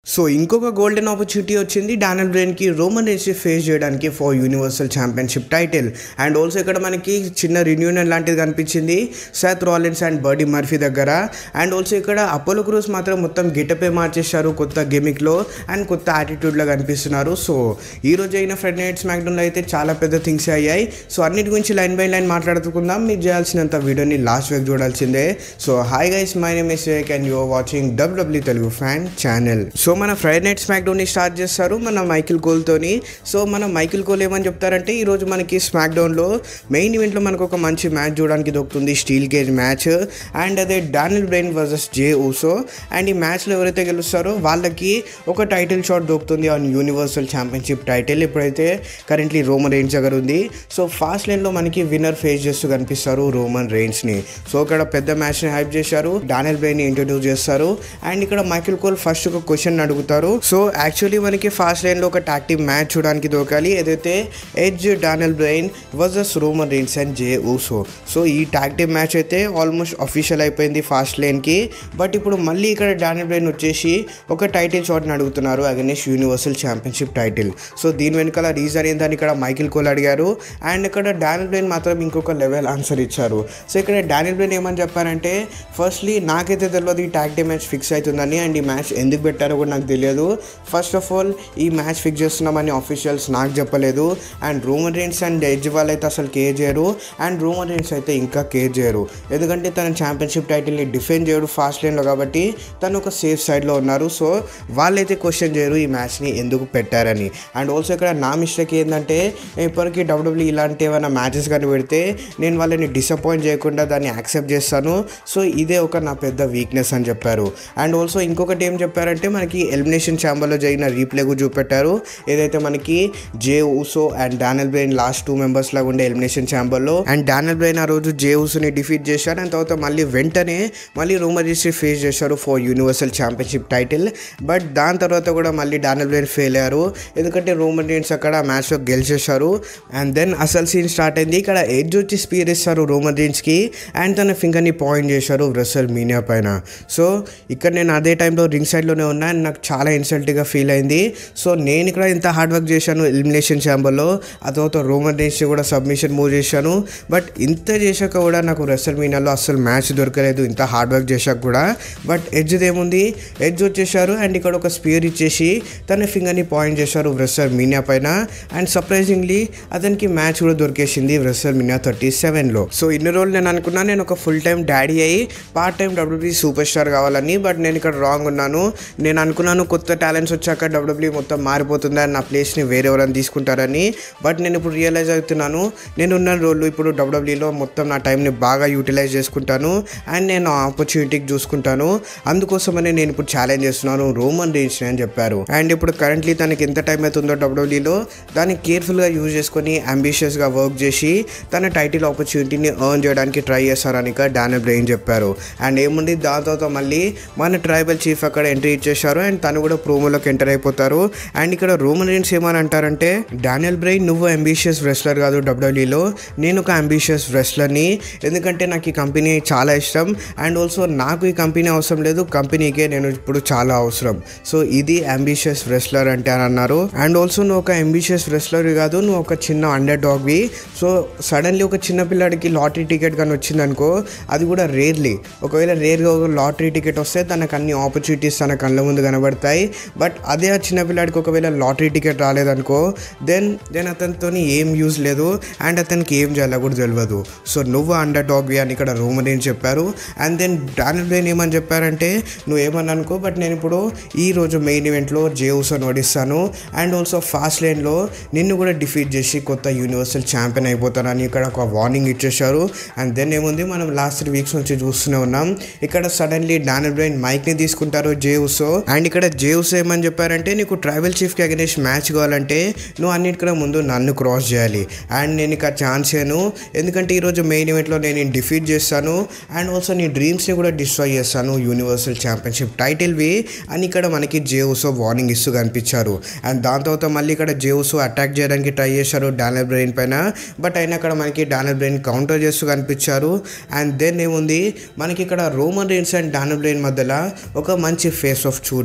so ఇంకొక golden opportunity వచ్చింది Daniel బ్రెయిన్కి రోమన్ రేన్స్ ఫేస్ చేయడానికి for universal championship title and also ఇక్కడ మనకి చిన్న రిన్యూనియన్ లాంటిది కనిపించింది Seth Rollins and Buddy Murphy దగ్గర అండ్ ఆల్సో ఇక్కడ అపోలో క్రూస్ మాత్రం మొత్తం గిటపే మార్చేశారు కొత్త గెమిక్లో అండ్ కొత్త యాటిట్యూడ్లో కనిపిస్తున్నారు సో ఈ రోజు అయిన ఫ్రెండ్ నైట్ స్మాక్డౌన్లో అయితే చాలా పెద్ద థింగ్స్ అయ్యాయి సో అన్నిటి గురించి లైన్ బై లైన్ మాట్లాడుకుందాం మీకు చేయాల్సినంత వీడియోని లాస్ట్ వీక్ చూడాల్సిందే so hi guys my name is Vek and you're watching WW Telugu fan channel so మన ఫ్రైడే నైట్ స్మాక్ డౌన్ని స్టార్ట్ చేస్తారు మన మైకిల్ కోల్తోని సో మన మైకిల్ కోల్ ఏమని చెప్తారంటే ఈరోజు మనకి స్మాక్ డౌన్లో మెయిన్ ఈవెంట్లో మనకు ఒక మంచి మ్యాచ్ చూడడానికి దొరుకుతుంది స్టీల్ కేజ్ మ్యాచ్ అండ్ అదే Daniel Bryan versus Jey Uso and ఈ మ్యాచ్లో ఎవరైతే గెలుస్తారో వాళ్ళకి ఒక టైటిల్ షాట్ దొరుకుతుంది ఆన్ యూనివర్సల్ ఛాంపియన్షిప్ టైటిల్ ఇప్పుడైతే కరెంట్లీ రోమన్ రేంజ్ దగ్గర ఉంది సో ఫాస్ట్ లైన్లో మనకి విన్నర్ ఫేస్ చేస్తూ కనిపిస్తారు రోమన్ రేంజ్ని సో ఇక్కడ పెద్ద మ్యాచ్ని హైప్ చేశారు డానిల్ బ్రెయిన్ ఇంట్రడ్యూస్ చేస్తారు అండ్ ఇక్కడ మైకిల్ కోల్ ఫస్ట్ ఒక క్వశ్చన్ అడుగుతారు సో యాక్చువల్లీ మనకి ఫాస్ట్ లైన్లో ఒక టాక్టివ్ మ్యాచ్ చూడడానికి దొరకాలి ఏదైతే Edge Daniel Bryan versus Roman Reigns and Jey Uso so ఈ టాక్టివ్ మ్యాచ్ అయితే ఆల్మోస్ట్ అఫీషియల్ అయిపోయింది ఫాస్ట్ లైన్కి బట్ ఇప్పుడు మళ్ళీ ఇక్కడ డానిల్ బ్రెయిన్ వచ్చేసి ఒక టైటిల్ షాట్ని అడుగుతున్నారు against universal championship title so దీని వెనకాల రీజన్ ఏందని ఇక్కడ మైకిల్ కోల్ అడిగారు అండ్ ఇక్కడ డానిల్ బ్రెయిన్ మాత్రం ఇంకొక లెవెల్ ఆన్సర్ ఇచ్చారు సో ఇక్కడ డానిల్ బ్రెయిన్ ఏమని చెప్పారంటే ఫస్ట్లీ నాకైతే తెలియదు ఈ టాక్ డే మ్యాచ్ ఫిక్స్ అవుతుందని అండ్ ఈ మ్యాచ్ ఎందుకు పెట్టారో కూడా నాకు తెలియదు ఫస్ట్ ఆఫ్ ఆల్ ఈ మ్యాచ్ ఫిక్స్ చేస్తున్నామని ఆఫీషియల్స్ నాకు చెప్పలేదు and Roman Reigns and Edge వాళ్ళు అయితే అసలు కేర్ చేయరు అండ్ రూమర్ రేన్స్ అయితే ఇంకా కేర్ చేయరు ఎందుకంటే తన ఛాంపియన్షిప్ టైటిల్ని డిఫెండ్ చేయడు ఫాస్ట్ లైన్లో కాబట్టి తను ఒక సేఫ్ సైడ్లో ఉన్నారు సో వాళ్ళైతే క్వశ్చన్ చేయరు ఈ మ్యాచ్ని ఎందుకు పెట్టారని అండ్ ఆల్సో ఇక్కడ నా మిస్టేక్ ఏంటంటే ఇప్పటికీ డబ్ల్యూడబ్ల్యూ ఇలాంటి ఏమైనా మ్యాచెస్ కానీ పెడితే నేను వాళ్ళని డిసప్పాయింట్ చేయకుండా దాన్ని యాక్సెప్ట్ చేస్తాను సో ఇదే ఒక నా పెద్ద వీక్నెస్ అని చెప్పారు అండ్ ఆల్సో ఇంకొకటి ఏం చెప్పారంటే మనకి ఎలిమినేషన్ ఛాంబర్లో జరిగిన రీప్లే కూడా చూపెట్టారు ఏదైతే మనకి Jey Uso and Daniel Bryan last two members లాగా ఉండే ఎలిమినేషన్ ఛాంబర్లో అండ్ డానల్ బ్రెయిన్ ఆ రోజు జే ఊసోని డిఫీట్ చేశారు అండ్ తర్వాత మళ్ళీ వెంటనే మళ్ళీ రూమర్ హిస్టరీ ఫేస్ చేశారు for universal championship title but దాని తర్వాత కూడా మళ్ళీ డానల్ బ్రెయిన్ ఫెయిల్ అయ్యారు ఎందుకంటే రోమన్ రేన్స్ అక్కడ మ్యాచ్లో గెలిచేశారు అండ్ దెన్ అసలు సీన్ స్టార్ట్ అయింది ఇక్కడ ఎడ్జ్ వచ్చి స్పీర్ ఇస్తారు రోమన్ రేన్స్కి అండ్ తన ఫింగర్ని పాయింట్ చేశారు రసల్ మీనియా పైన సో ఇక్కడ నేను అదే టైంలో రింగ్ సైడ్లోనే ఉన్నా అండ్ నాకు చాలా ఇన్సల్ట్గా ఫీల్ అయింది సో నేను ఇక్కడ ఇంత హార్డ్ వర్క్ చేశాను ఎలిమినేషన్ ఛాంబర్లో ఆ తర్వాత రోమన్ రేన్స్ కూడా సబ్మిషన్ మూవ్ చేశాను బట్ ఇంత చేశాక కూడా నాకు రసల్ మీనియాలో అసలు మ్యాచ్ దొరకలేదు ఇంత హార్డ్ వర్క్ చేశాక కూడా బట్ ఎడ్జ్ ఏముంది ఎడ్జ్ వచ్చేసారు అండ్ ఇక్కడ ఒక స్పియర్ ఇచ్చేసి తన ఫింగర్ని పాయింట్ చేశారు వ్రెస్సర్ మీనియా పైన అండ్ సర్ప్రైజింగ్లీ అతనికి మ్యాచ్ కూడా దొరికేసింది వ్రెస్సర్ మీనియా థర్టీ సెవెన్లో సో ఇన్ని రోజులు నేను అనుకున్నా నేను ఒక ఫుల్ టైం డాడీ అయ్యి part time WB super star కావాలని బట్ నేను ఇక్కడ రాంగ్ ఉన్నాను నేను అనుకున్నాను కొత్త టాలెంట్స్ వచ్చాక డబ్ల్యూబీ మొత్తం మారిపోతుంది అండ్ నా ప్లేస్ని వేరే ఎవరైనా తీసుకుంటారని బట్ నేను ఇప్పుడు రియలైజ్ అవుతున్నాను నేను ఉన్న రోల్ ఇప్పుడు డబ్ల్యూడబ్ల్యూలో మొత్తం నా టైంని బాగా యూటిలైజ్ చేసుకుంటాను అండ్ నేను ఆపర్చునిటీకి చూసుకుంటాను అందుకోసమనే నేను ఇప్పుడు ఛాలెంజ్ చేస్తున్నాను రోమన్ రేంజ్ అని చెప్పారు అండ్ ఇప్పుడు కరెంట్లీ తనకి ఎంత టైం అవుతుందో డబ్ల్యూడబ్ల్యూలో దాన్ని కేర్ఫుల్గా యూజ్ చేసుకొని అంబిషియస్గా వర్క్ చేసి తన టైటిల్ ఆపర్చునిటీని ఎర్న్ చేయడానికి ట్రై చేస్తారని ఇక డానిల్ బ్రెయిన్ చెప్పారు అండ్ ఏముంది దాని తర్వాత మళ్ళీ మన ట్రైబల్ చీఫ్ అక్కడ ఎంట్రీ ఇచ్చేశారు అండ్ తను కూడా ప్రోమోలోకి ఎంటర్ అయిపోతారు అండ్ ఇక్కడ రోమన్ రేన్స్ ఏమని అంటారంటే డానియల్ బ్రెయిన్ నువ్వు అంబిషియస్ రెస్లర్ కాదు డబ్ల్యూడబ్ల్యూలో నేను ఒక అంబిషియస్ రెస్లర్ని ఎందుకంటే నాకు ఈ కంపెనీ చాలా ఇష్టం అండ్ ఆల్సో నాకు ఈ కంపెనీ అవసరం లేదు కంపెనీకే నేను ఇప్పుడు చాలా అవసరం సో ఇది అంబిషియస్ రెస్లర్ అంటే అని అన్నారు అండ్ ఆల్సో నువ్వు ఒక అంబిషియస్ రెస్లర్ కాదు నువ్వు ఒక చిన్న అండర్ డాగ్వి సో సడన్లీ ఒక చిన్న పిల్లాడికి లాటరీ టికెట్ కానీ వచ్చిందనుకో అది కూడా రేర్లీ ఒకవేళ రేర్గా ఒక లాటరీ టికెట్ వస్తే తనకు అన్ని ఆపర్చునిటీస్ తన కళ్ళ ముందు కనబడతాయి బట్ అదే ఆ చిన్న పిల్లాడికి ఒకవేళ లాటరీ టికెట్ రాలేదనుకో దెన్ దెన్ అతనితో ఏం యూజ్ లేదు అండ్ అతనికి ఏం చేయాలో కూడా తెలియదు సో నువ్వు అండర్ డాగ్వి అని ఇక్కడ రూమర్ ఏం చెప్పారు అండ్ దెన్ డానిల్ బ్రెయిన్ ఏమని చెప్పారంటే నువ్వు ఏమని అనుకో బట్ నేను ఇప్పుడు ఈ రోజు మెయిన్ ఈవెంట్లో జేవుసన్ ఓడిస్తాను అండ్ ఆల్సో ఫాస్ట్ లైన్లో నిన్ను కూడా డిఫీట్ చేసి కొత్త యూనివర్సల్ ఛాంపియన్ అయిపోతానని ఇక్కడ ఒక వార్నింగ్ ఇచ్చేశారు అండ్ దెన్ ఏముంది మనం లాస్ట్ త్రీ వీక్స్ నుంచి చూస్తూనే ఉన్నాం ఇక్కడ సడన్లీ డానిల్ బ్రెయిన్ మైక్ని తీసుకుంటారు జేవుసో అండ్ ఇక్కడ జేవుస్ ఏమని చెప్పారంటే నీకు ట్రైబల్ చీఫ్కి అగెనెస్ట్ మ్యాచ్ కావాలంటే నువ్వు అన్నిటికన్నా ముందు నన్ను క్రాస్ చేయాలి అండ్ నేను ఇక ఛాన్స్ చేయను ఎందుకంటే ఈరోజు మెయిన్ ఈవెంట్లో నేను డిఫీట్ చేస్తాను అండ్ ఆల్సో నీ డ్రీమ్స్ని కూడా డిస్ట్రాయ్ చేస్తాను యూనివర్సల్ ఛాంపియన్షిప్ టైటిల్వి అని ఇక్కడ మనకి జేవుసో వార్నింగ్ ఇస్తూ కనిపించారు అండ్ దాని తర్వాత మళ్ళీ ఇక్కడ జేవుసో అటాక్ చేయడానికి ట్రై చేశారు డానర్ బ్రెయిన్ పైన బట్ అయినా అక్కడ మనకి డానర్ బ్రెయిన్ కౌంటర్ చేస్తూ కనిపించారు అండ్ దెన్ ఏముంది మనకి ఇక్కడ Roman Reigns and Daniel Bryan మధ్యలో ఒక మంచి ఫేస్ ఆఫ్ చూడడానికి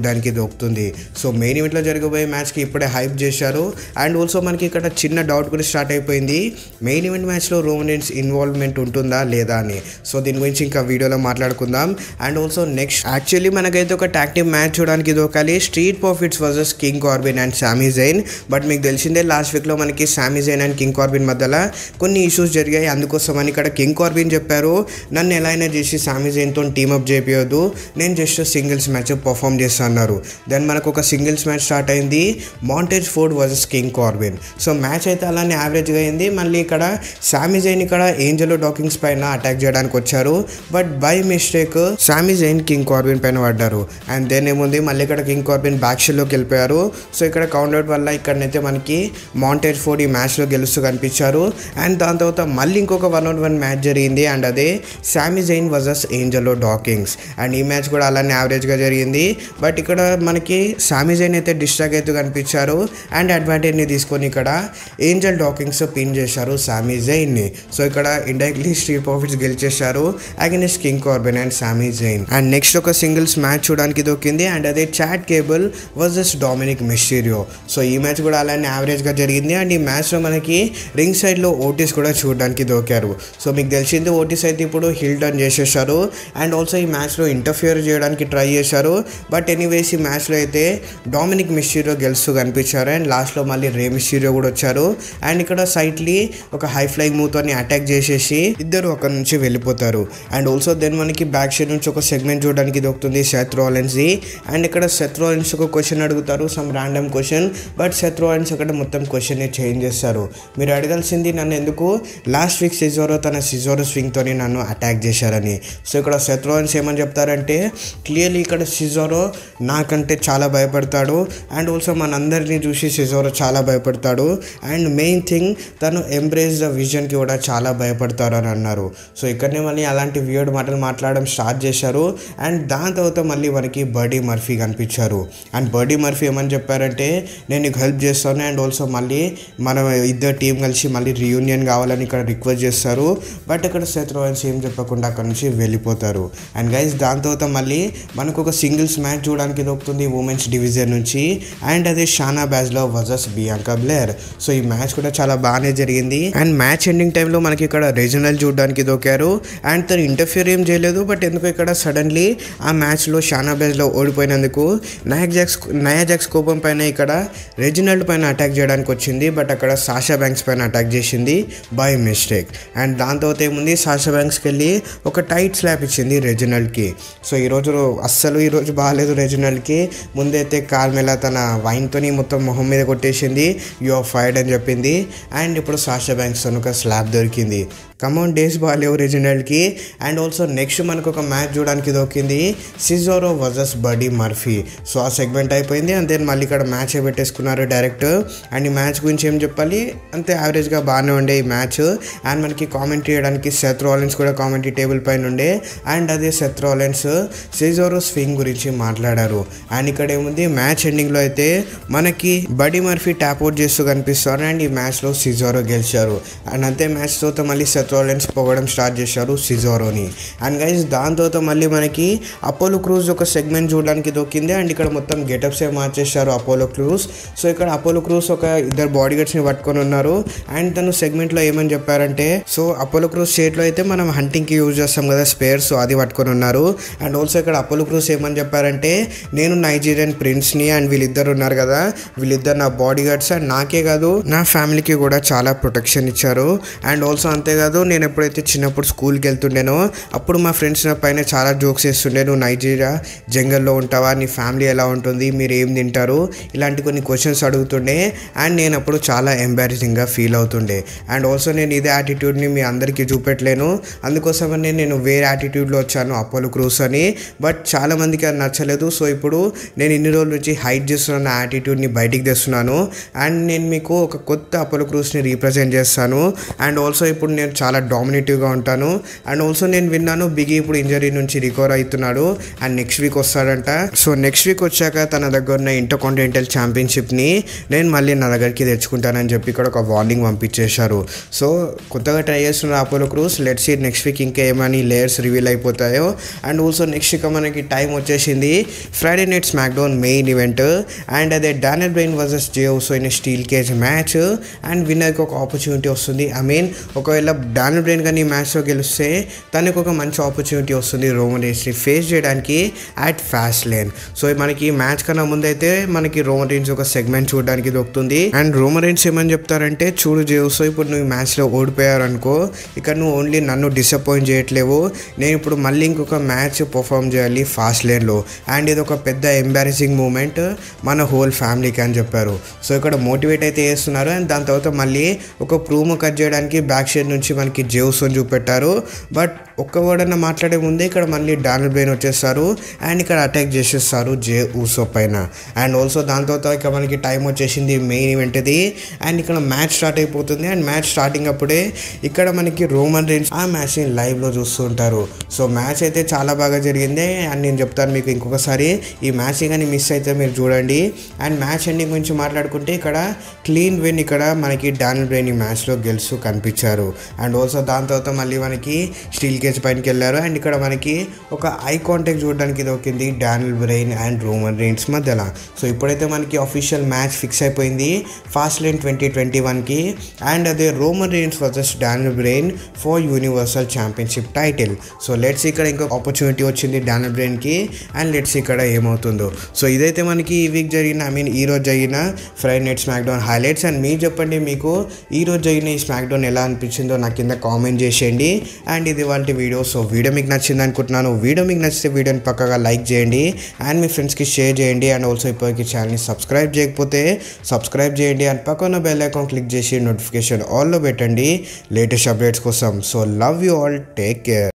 చూడడానికి దొరుకుతుంది సో మెయిన్ ఈవెంట్లో జరగబోయే మ్యాచ్కి ఇప్పుడే హైప్ చేశారు అండ్ ఆల్సో మనకి ఇక్కడ చిన్న డౌట్ కూడా స్టార్ట్ అయిపోయింది మెయిన్ ఈవెంట్ మ్యాచ్లో రోమనెన్స్ ఇన్వాల్వ్మెంట్ ఉంటుందా లేదా అని సో దీని గురించి ఇంకా వీడియోలో మాట్లాడుకుందాం అండ్ ఆల్సో నెక్స్ట్ యాక్చువల్లీ మనకైతే ఒక టాక్టివ్ మ్యాచ్ చూడడానికి దొరకాలి Street Profits versus King Corbin and Sami Zayn but మీకు తెలిసిందే లాస్ట్ వీక్లో మనకి సామీ జైన్ అండ్ కింగ్ కార్బిన్ మధ్యలో కొన్ని ఇష్యూస్ జరిగాయి అందుకోసం అని ఇక్కడ కింగ్ కార్బిన్ చెప్పారు నన్ను ఎలా అయినా చేసి సామీ జైన్తో టీమప్ చేపియొద్దు నేను జస్ట్ సింగిల్స్ మ్యాచ్ పర్ఫామ్ చేస్తా అన్నారు దెన్ మనకు ఒక సింగిల్స్ మ్యాచ్ స్టార్ట్ అయింది Montez Ford versus King Corbin so match అయితే అలానే యావరేజ్గా అయింది మళ్ళీ ఇక్కడ సామీ జైన్ ఇక్కడ ఏంజల్ డాకింగ్స్ పైన అటాక్ చేయడానికి వచ్చారు బట్ బై మిస్టేక్ సామీ జైన్ కింగ్ కార్బిన్ పైన పడ్డారు అండ్ దెన్ ఏముంది మళ్ళీ ఇక్కడ కింగ్ కార్బిన్ బ్యాక్ షెల్లోకి వెళ్ళిపోయారు సో ఇక్కడ కౌంట్అవుట్ వల్ల ఇక్కడనైతే మనకి మాంటేజ్ ఫోర్డ్ ఈ మ్యాచ్లో గెలుస్తూ కనిపించారు అండ్ దాని తర్వాత మళ్ళీ ఇంకొక వన్ ఆన్ వన్ మ్యాచ్ జరిగింది అండ్ అదే Sami Zayn versus Angelo Dawkins and ఈ మ్యాచ్ కూడా అలానే యావరేజ్గా జరిగింది బట్ ఇక్కడ మనకి సామీ జైన్ అయితే డిస్ట్రాక్ అయితే కనిపించారు అండ్ అడ్వాంటేజ్ని తీసుకొని ఇక్కడ ఏంజల్ డాకింగ్స్ పిన్ చేశారు సామీ జైన్ని సో ఇక్కడ ఇండైరెక్ట్లీ స్ట్రీట్ ప్రాఫిట్స్ గెలిచేశారు against King Corbin and Sami Zayn and next ఒక సింగిల్స్ మ్యాచ్ చూడడానికి దొరికింది అండ్ అదే Chad Gable versus Dominik Mysterio so ఈ మ్యాచ్ కూడా అలానే యావరేజ్గా జరిగింది అండ్ ఈ మ్యాచ్లో మనకి రింగ్ సైడ్లో ఓటీస్ కూడా చూడడానికి దొరికారు సో మీకు తెలిసింది ఓటీస్ అయితే ఇప్పుడు హిల్ టర్న్ చేసేసారు అండ్ ఆల్సో ఈ మ్యాచ్లో ఇంటర్ఫియర్ చేయడానికి ట్రై చేశారు బట్ ఎనీవేస్ ఈ మ్యాచ్లో అయితే డామినిక్ మిస్టీరియో గెలుస్తూ కనిపించారు అండ్ లాస్ట్లో మళ్ళీ రే మిస్టీరియో కూడా వచ్చారు అండ్ ఇక్కడ సైట్లీ ఒక హై ఫ్లైయింగ్ మూవ్తో అటాక్ చేసేసి ఇద్దరు అక్కడ నుంచి వెళ్ళిపోతారు అండ్ ఆల్సో దెన్ మనకి బ్యాక్ సైడ్ నుంచి ఒక సెగ్మెంట్ చూడడానికి దొరుకుతుంది సెత్ రోలెన్స్ది అండ్ ఇక్కడ సెత్ రోలెన్స్ ఒక క్వశ్చన్ అడుగుతారు some random question but Seth Rollins అక్కడ మొత్తం క్వశ్చన్ చేంజ్ చేస్తారు మీరు అడగాల్సింది నన్ను ఎందుకు లాస్ట్ వీక్ సిజోరో తన సిజోరో స్వింగ్తోని నన్ను అటాక్ చేశారని సో ఇక్కడ సెత్ రోలెన్స్ ఏమని చెప్తారంటే క్లియర్లీ ఇక్కడ సిజోరో నాకంటే చాలా భయపడతాడు అండ్ ఆల్సో మనందరినీ చూసి సిజోరో చాలా భయపడతాడు అండ్ మెయిన్ థింగ్ తను ఎంబ్రేస్ ద విజన్కి కూడా చాలా భయపడతారు అని అన్నారు సో ఇక్కడనే మళ్ళీ అలాంటి వియర్డ్ మాటలు మాట్లాడడం స్టార్ట్ చేశారు అండ్ దాని తర్వాత మళ్ళీ మనకి బర్డీ మర్ఫీ కనిపించారు అండ్ బర్డీ మర్ఫీ ఏమని చెప్పారంటే నేను నీకు హెల్ప్ చేస్తాను అండ్ ఆల్సో మళ్ళీ మనం ఇద్దరు టీం కలిసి మళ్ళీ రీయూనియన్ కావాలని ఇక్కడ రిక్వెస్ట్ చేస్తారు బట్ ఇక్కడ సెత్ రోయన్స్ ఏం చెప్పకుండా అక్కడ నుంచి వెళ్ళిపోతారు అండ్ గైస్ దాని తర్వాత మళ్ళీ మనకు ఒక సింగిల్స్ మ్యాచ్ చూడడానికి దొరుకుతుంది ఉమెన్స్ డివిజన్ నుంచి అండ్ అదే Shayna Baszler versus Bianca Belair so ఈ మ్యాచ్ కూడా చాలా బాగానే జరిగింది అండ్ మ్యాచ్ ఎండింగ్ టైంలో మనకి ఇక్కడ రీజనల్ చూడడానికి దొరికారు అండ్ తను ఇంటర్ఫియర్ ఏం చేయలేదు బట్ ఎందుకు ఇక్కడ సడన్లీ ఆ మ్యాచ్లో షానా బ్యాజ్లో ఓడిపోయినందుకు నయా జాక్స్ నయా జాక్స్ కోపం పైన ఇక్కడ రెజినల్డ్ పైన అటాక్ చేయడానికి వచ్చింది బట్ అక్కడ సాషా బ్యాంక్స్ పైన అటాక్ చేసింది బై మిస్టేక్ అండ్ దాని తర్వాత ఏముంది సాషా బ్యాంక్స్కి వెళ్ళి ఒక టైట్ స్లాప్ ఇచ్చింది రెజినల్డ్కి సో ఈరోజు అస్సలు ఈరోజు బాగాలేదు రెజినల్డ్కి ముందైతే కార్మెలా తన వైన్తోని మొత్తం మొహం మీద కొట్టేసింది యు ఆర్ ఫైర్డ్ అని చెప్పింది అండ్ ఇప్పుడు సాషా బ్యాంక్స్ ఒక స్లాబ్ దొరికింది కమౌన్ డేస్ బాగాలేవు రెజినల్డ్కి అండ్ ఆల్సో నెక్స్ట్ మనకు ఒక మ్యాచ్ చూడడానికి దొరికింది Cesaro versus Buddy Murphy so ఆ సెగ్మెంట్ అయిపోయింది అండ్ దెన్ మళ్ళీ ఇక్కడ మ్యాచ్ పెట్టేసుకున్నారు డైరెక్ట్ అండ్ ఈ మ్యాచ్ గురించి ఏం చెప్పాలి అంతే యావరేజ్గా బాగానే ఉండే ఈ మ్యాచ్ అండ్ మనకి కామెంట్ చేయడానికి సెత్ రాలెన్స్ కూడా కామెంటరీ టేబుల్ పైన ఉండే అండ్ అదే సెత్ రాలెన్స్ సిజోరో స్వింగ్ గురించి మాట్లాడారు అండ్ ఇక్కడ ఏముంది మ్యాచ్ ఎండింగ్లో అయితే మనకి బడీ మర్ఫీ ట్యాప్ అవుట్ చేస్తూ కనిపిస్తారు అండ్ ఈ మ్యాచ్లో సిజోరో గెలిచారు అండ్ అంతే మ్యాచ్ తర్వాత మళ్ళీ సెత్ రాలెన్స్ పొగడం స్టార్ట్ చేశారు సిజోరోని అండ్ గైస్ దాని తర్వాత మళ్ళీ మనకి అపోలో క్రూజ్ ఒక సెగ్మెంట్ చూడడానికి దొరికింది అండ్ ఇక్కడ మొత్తం గెటప్స్ ఏ మార్చేశారు అపోలో క్రూజ్ సో ఇక్కడ అపోలో క్రూజ్ ఒక ఇద్దరు బాడీ గార్డ్స్ని పట్టుకొని ఉన్నారు అండ్ తను సెగ్మెంట్లో ఏమని చెప్పారంటే సో అపోలో క్రూజ్ స్టేట్లో అయితే మనం హంటింగ్కి యూజ్ చేస్తాం కదా స్పేర్ సో అది పట్టుకొని ఉన్నారు అండ్ ఆల్సో ఇక్కడ అపోలో క్రూజ్ ఏమని చెప్పారంటే నేను నైజీరియన్ ప్రిన్స్ని అండ్ వీళ్ళిద్దరు ఉన్నారు కదా వీళ్ళిద్దరు నా బాడీ గార్డ్స్ అండ్ నాకే కాదు నా ఫ్యామిలీకి కూడా చాలా ప్రొటెక్షన్ ఇచ్చారు అండ్ ఆల్సో అంతేకాదు నేను ఎప్పుడైతే చిన్నప్పుడు స్కూల్కి వెళ్తుండేనో అప్పుడు మా ఫ్రెండ్స్ నా పైన చాలా జోక్స్ వేస్తుండే నువ్వు నైజీరియా జంగల్లో ఉంటావా నీ ఫ్యామిలీ ఎలా ఉంటుంది మీరు ఏం తింటారు ఇలాంటి కొన్ని క్వశ్చన్స్ అడుగుతుండే అండ్ నేను అప్పుడు చాలా ఎంబారసింగ్గా ఫీల్ అవుతుండే అండ్ ఆల్సో నేను ఇదే యాటిట్యూడ్ని మీ అందరికీ చూపెట్టలేను అందుకోసమనే నేను వేరే యాటిట్యూడ్లో వచ్చాను అపోలో క్రూస్ అని బట్ చాలా మందికి అది నచ్చలేదు సో ఇప్పుడు నేను ఇన్ని రోజుల నుంచి హైట్ చేస్తున్న నా యాటిట్యూడ్ని బయటికి తెస్తున్నాను అండ్ నేను మీకు ఒక కొత్త అపోలో క్రూస్ని రీప్రజెంట్ చేస్తాను అండ్ ఆల్సో ఇప్పుడు నేను చాలా డామినేటివ్గా ఉంటాను అండ్ ఆల్సో నేను విన్నాను బిగి ఇప్పుడు ఇంజరీ నుంచి రికవర్ అవుతున్నాడు అండ్ నెక్స్ట్ వీక్ వస్తాడంట సో నెక్స్ట్ వీక్ వచ్చాక తన దగ్గర ఉన్న ఇంటర్ కాంటినెంటల్ ఛాంపియన్షిప్ని నేను మళ్ళీ నా దగ్గరికి తెచ్చుకుంటానని చెప్పి ఇక్కడ ఒక వార్నింగ్ పంపించేశారు సో కొత్తగా ట్రై చేస్తున్న Apollo Crews let's see next week ఇంకా ఏమని లేయర్స్ రివీల్ అయిపోతాయో అండ్ ఆల్సో నెక్స్ట్ ఇక మనకి టైం వచ్చేసింది Friday night SmackDown main event and అదే Daniel Bryan versus Jey Uso in steel cage match and విన్నర్కి ఒక ఆపర్చునిటీ వస్తుంది ఐ మీన్ ఒకవేళ డానియల్ బ్రెయిన్ కానీ ఈ మ్యాచ్లో గెలిస్తే తనకు ఒక మంచి ఆపర్చునిటీ వస్తుంది రోమన్ రేన్స్ని ఫేస్ చేయడానికి అట్ ఫాస్ట్ లేన్ సో మనకి మ్యాచ్ కన్నా ముందైతే మనకి రోమన్ రేన్స్ ఒక సెగ్మెంట్ చూడడానికి దొరుకుతుంది అండ్ రోమన్ రేన్స్ ఏమని చెప్తారంటే చూడు జేవుసో ఇప్పుడు నువ్వు ఈ మ్యాచ్లో ఓడిపోయారు అనుకో ఇక్కడ నువ్వు ఓన్లీ నన్ను డిసప్పాయింట్ చేయట్లేవు నేను ఇప్పుడు మళ్ళీ ఇంకొక మ్యాచ్ పర్ఫామ్ చేయాలి ఫాస్ట్ లేన్లో అండ్ ఇది ఒక పెద్ద ఎంబారసింగ్ మూమెంట్ మన హోల్ ఫ్యామిలీకి అని చెప్పారు సో ఇక్కడ మోటివేట్ అయితే చేస్తున్నారు అండ్ దాని తర్వాత మళ్ళీ ఒక ప్రూమో కట్ చేయడానికి బ్యాక్ షేడ్ నుంచి మనకి జేవుసోని చూపెట్టారు బట్ ఒక్క వర్డ్ అన్న మాట్లాడే ముందే ఇక్కడ మళ్ళీ డానల్ బ్రెయిన్ వచ్చేస్తారు అండ్ ఇక్కడ అటాక్ చేసేస్తారు జే ఊసో పైన అండ్ ఆల్సో దాని తర్వాత ఇక మనకి టైం వచ్చేసింది మెయిన్ ఈవెంట్ ఇది అండ్ ఇక్కడ మ్యాచ్ స్టార్ట్ అయిపోతుంది అండ్ మ్యాచ్ స్టార్టింగ్ అప్పుడే ఇక్కడ మనకి రోమన్ రేన్స్ ఆ మ్యాచ్ని లైవ్లో చూస్తూ ఉంటారు సో మ్యాచ్ అయితే చాలా బాగా జరిగింది అండ్ నేను చెప్తాను మీకు ఇంకొకసారి ఈ మ్యాచ్ కానీ మిస్ అయితే మీరు చూడండి అండ్ మ్యాచ్ ఎండింగ్ గురించి మాట్లాడుకుంటే ఇక్కడ క్లీన్ విన్ ఇక్కడ మనకి డానిల్ బ్రెయిన్ ఈ మ్యాచ్లో గెలుస్తూ కనిపించారు అండ్ ఆల్సో దాని తర్వాత మళ్ళీ మనకి స్టీల్ కేజ్ పైనకి వెళ్ళారు అండ్ ఇక్కడ మనకి ఒక ఐ కాంటాక్ట్ చూడడానికి దొరికింది Daniel Bryan and Roman Reigns మధ్యలో సో ఇప్పుడైతే మనకి అఫీషియల్ మ్యాచ్ ఫిక్స్ అయిపోయింది ఫాస్ట్ లైన్ ట్వంటీ ట్వంటీ వన్కి అండ్ అదే Roman Reigns versus Daniel Bryan for universal championship title so let's ఇక్కడ ఇంకొక ఆపర్చునిటీ వచ్చింది డానిల్ బ్రెయిన్కి అండ్ లెట్స్ ఇక్కడ ఏమవుతుందో సో ఇదైతే మనకి ఈ వీక్ జరిగిన ఐ మీన్ ఈ రోజు జరిగిన Friday night SmackDown highlights and మీరు చెప్పండి మీకు ఈ రోజు జరిగిన ఈ స్మాక్ డౌన్ ఎలా అనిపించిందో నాకు కింద కామెంట్ చేసేయండి అండ్ ఇది వాళ్ళ వీడియో సో వీడియో మీకు నచ్చింది అనుకుంటున్నాను వీడియో మీకు నచ్చితే వీడియోని పక్కగా లైక్ చేయండి అండ్ మీ ఫ్రెండ్స్కి షేర్ చేయండి అండ్ ఆల్సో ఇప్పటికి ఛానల్ని సబ్స్క్రైబ్ చేయకపోతే సబ్స్క్రైబ్ చేయండి అండ్ పక్కన బెల్ ఐకాన్ క్లిక్ చేసి నోటిఫికేషన్ ఆల్లో పెట్టండి లేటెస్ట్ అప్డేట్స్ కోసం so love you all take care